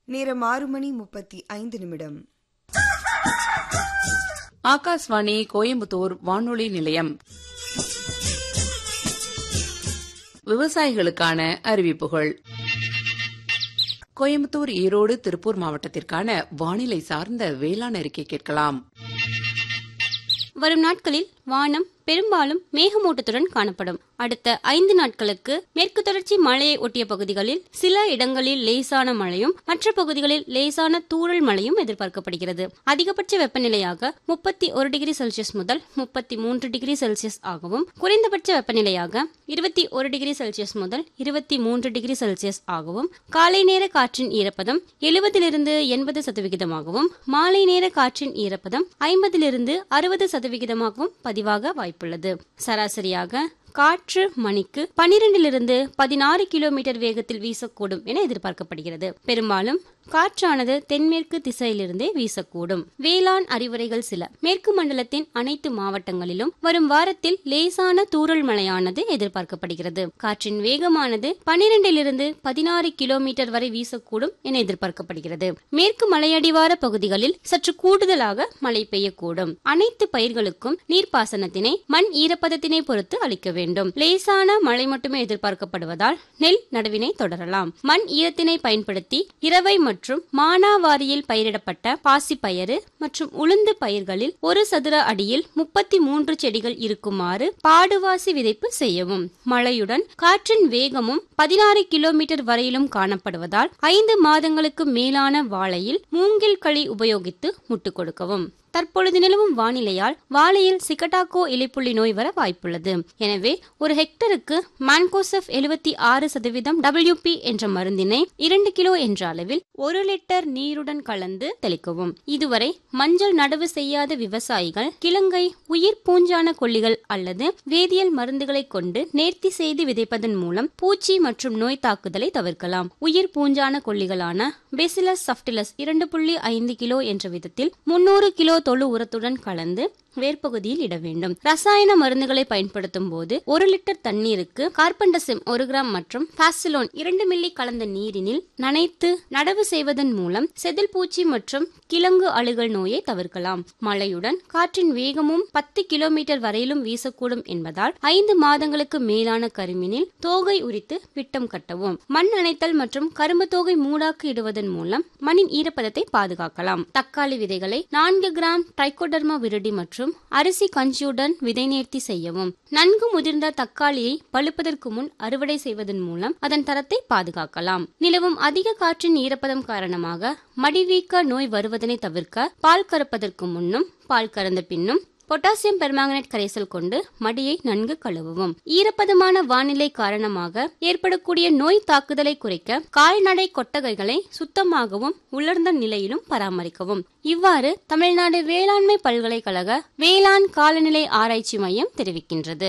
நேரம் ஆறு மணி முப்பத்தி ஐந்து நிமிடம் ஆகாஷ்வாணி கோயம்புத்தூர் வானொலி நிலையம் விவசாயிகளுக்கான அறிவிப்புகள் கோயம்புத்தூர் ஈரோடு திருப்பூர் மாவட்டத்திற்கான வானிலை சார்ந்த வேளாண் அறிக்கை கேட்கலாம் வரும் நாட்களில் வானம் பெரும்பாலும் மேகமூட்டத்துடன் காணப்படும் அடுத்த ஐந்து நாட்களுக்கு மேற்கு தொடர்ச்சி மலையை ஒட்டிய பகுதிகளில் சில இடங்களில் லேசான மழையும் மற்ற பகுதிகளில் லேசான தூறல் மழையும் எதிர்பார்க்கப்படுகிறது அதிகபட்ச வெப்பநிலையாக முப்பத்தி ஒரு டிகிரி செல்சியஸ் முதல் முப்பத்தி மூன்று டிகிரி செல்சியஸ் ஆகவும் குறைந்தபட்ச வெப்பநிலையாக இருபத்தி ஒரு டிகிரி செல்சியஸ் முதல் இருபத்தி மூன்று டிகிரி செல்சியஸ் ஆகவும் காலை நேர காற்றின் ஈரப்பதம் எழுபதிலிருந்து எண்பது சதவிகிதமாகவும் மாலை நேர காற்றின் ஈரப்பதம் ஐம்பதிலிருந்து அறுபது சதவிகிதமாகவும் பதிவாக வாய்ப்புள்ளது சராசரியாக காற்று மணிக்கு பனிரெண்டிலிருந்து பதினாறு கிலோமீட்டர் வேகத்தில் வீசக்கூடும் என எதிர்பார்க்கப்படுகிறது பெரும்பாலும் காற்றானது தென்மேற்கு திசையிலிருந்தே வீசக்கூடும் வேளாண் அறிவுரைகள் சில மேற்கு மண்டலத்தின் அனைத்து மாவட்டங்களிலும் வரும் வாரத்தில் லேசான தூறல் மழையானது எதிர்பார்க்கப்படுகிறது காற்றின் வேகமானது பனிரெண்டிலிருந்து பதினாறு கிலோமீட்டர் வரை வீசக்கூடும் என எதிர்பார்க்கப்படுகிறது மேற்கு மலையடிவார பகுதிகளில் சற்று கூடுதலாக மழை பெய்யக்கூடும் அனைத்து பயிர்களுக்கும் நீர்ப்பாசனத்தினை மண் ஈரப்பதத்தினை பொறுத்து அளிக்க வேண்டும் லேசான மழை மட்டுமே எதிர்பார்க்கப்படுவதால் நெல் நடவினை தொடரலாம் மண் ஈரத்தினை பயன்படுத்தி இரவை மற்றும் மானாவாரியில் பயிரிடப்பட்ட பாசிப்பயறு மற்றும் உளுந்து பயிர்களில் ஒரு சதுர அடியில் முப்பத்தி மூன்று செடிகள் இருக்குமாறு பாடுவாசி விதைப்பு செய்யவும் மழையுடன் காற்றின் வேகமும் பதினாறு கிலோமீட்டர் வரையிலும் காணப்படுவதால் ஐந்து மாதங்களுக்கு மேலான வாழையில் மூங்கில் களி உபயோகித்து முட்டு கொடுக்கவும் தற்பொழுது நிலவும் வானிலையால் வாழையில் சிகட்டாக்கோ இலைப்புள்ளி நோய் வர வாய்ப்புள்ளது எனவே ஒரு ஹெக்டருக்கு மான்கோசெஃப் எழுபத்தி ஆறு சதவீதம் டபிள்யூபி என்ற மருந்தினை இரண்டு கிலோ என்ற அளவில் ஒரு லிட்டர் நீருடன் கலந்து தெளிக்கவும் இதுவரை மஞ்சள் நடவு செய்யாத விவசாயிகள் கிழங்கை உயிர் பூஞ்சான கொல்லிகள் அல்லது வேதியியல் மருந்துகளை கொண்டு நேர்த்தி செய்து விதைப்பதன் மூலம் பூச்சி மற்றும் நோய் தாக்குதலை தவிர்க்கலாம் உயிர் பூஞ்சான கொல்லிகளான பெசிலஸ் சப்டிலஸ் இரண்டு புள்ளி ஐந்து கிலோ என்ற விதத்தில் முன்னூறு கிலோ தொழு உரத்துடன் கலந்து வேர்ப்பகுதியில் இட வேண்டும் ரசாயன மருந்துகளை பயன்படுத்தும் போது ஒரு லிட்டர் தண்ணீருக்கு கார்பன்டசிம் ஒரு கிராம் மற்றும் பாசிலோன் இரண்டு மில்லி கலந்த நீரினில் நனைத்து நடவு செய்வதன் மூலம் செதில் பூச்சி மற்றும் கிழங்கு அழுகல் நோயை தவிர்க்கலாம் மழையுடன் காற்றின் வேகமும் பத்து கிலோமீட்டர் வரையிலும் வீசக்கூடும் என்பதால் ஐந்து மாதங்களுக்கு மேலான கருமினில் தோகை உரித்து விட்டம் கட்டவும் மண் அணைத்தல் மற்றும் கரும்பு தோகை மூடாக்கு இடுவதன் மூலம் மண்ணின் ஈரப்பதத்தை பாதுகாக்கலாம் தக்காளி விதைகளை நான்கு கிராம் ட்ரைகோடர்மா விருடி மற்றும் அரிசி கஞ்சியுடன் விதை நேர்த்தி செய்யவும் நன்கு முதிர்ந்த தக்காளியை பழுப்பதற்கு முன் அறுவடை செய்வதன் மூலம் அதன் தரத்தை பாதுகாக்கலாம் நிலவும் அதிக காற்றின் ஈரப்பதம் காரணமாக மடிவீக்க நோய் வருவதனை தவிர்க்க பால் கறப்பதற்கு முன்னும் பால் கறந்த பின்னும் பொட்டாசியம் பெர்மாங்கனேட் கரைசல் கொண்டு மடியை நன்கு கழுவவும் ஈரப்பதமான வானிலை காரணமாக ஏற்படக்கூடிய நோய் தாக்குதலை குறைக்க கால்நடை கொட்டகைகளை சுத்தமாகவும் உலர்ந்த நிலையிலும் பராமரிக்கவும் இவ்வாறு தமிழ்நாடு வேளாண்மை பல்கலைக்கழக வேளாண் காலநிலை ஆராய்ச்சி மையம் தெரிவிக்கின்றது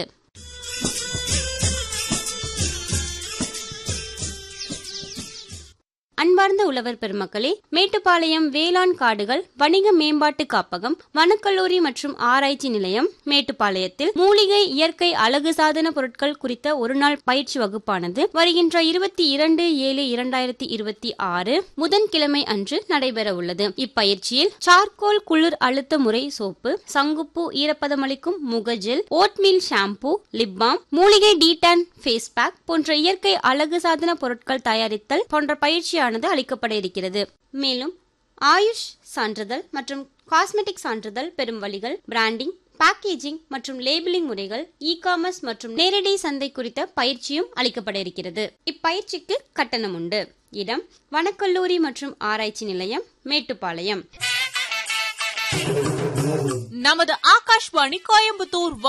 அன்பார்ந்த உழவர் பெருமக்களே மேட்டுப்பாளையம் வேளாண் காடுகள் வணிக மேம்பாட்டு காப்பகம் வனக்கல்லூரி மற்றும் ஆராய்ச்சி நிலையம் மேட்டுப்பாளையத்தில் மூலிகை இயற்கை அழகு சாதன பொருட்கள் குறித்த ஒருநாள் பயிற்சி வகுப்பானது வருகின்ற இருபத்தி இரண்டு ஏழு இரண்டாயிரத்தி இருபத்தி ஆறு புதன்கிழமை அன்று நடைபெற உள்ளது இப்பயிற்சியில் சார்கோல் குளிர் அழுத்த முறை சோப்பு சங்குப்பூ ஈரப்பதமளிக்கும் முகஜெல் ஓட்மீல் ஷாம்பூ லிப்பாம் மூலிகை டீடான் ஃபேஸ் பேக் போன்ற இயற்கை அழகு சாதன பொருட்கள் தயாரித்தல் போன்ற பயிற்சியானது அளிக்கப்பட இருக்கிறது மேலும் ஆயுஷ் சான்றிதழ் மற்றும் காஸ்மெட்டிக் சான்றிதழ் பெறும் வழிகள் பிராண்டிங் பேக்கேஜிங் மற்றும் லேபிளிங் முறைகள் இ காமர்ஸ் மற்றும் நேரடி சந்தை குறித்த பயிற்சியும் அளிக்கப்பட இருக்கிறது இப்பயிற்சிக்கு கட்டணம் உண்டு இடம் வனக்கல்லூரி மற்றும் ஆராய்ச்சி நிலையம் மேட்டுப்பாளையம் நமது ஆகாஷ்வாணி கோயம்புத்தூர்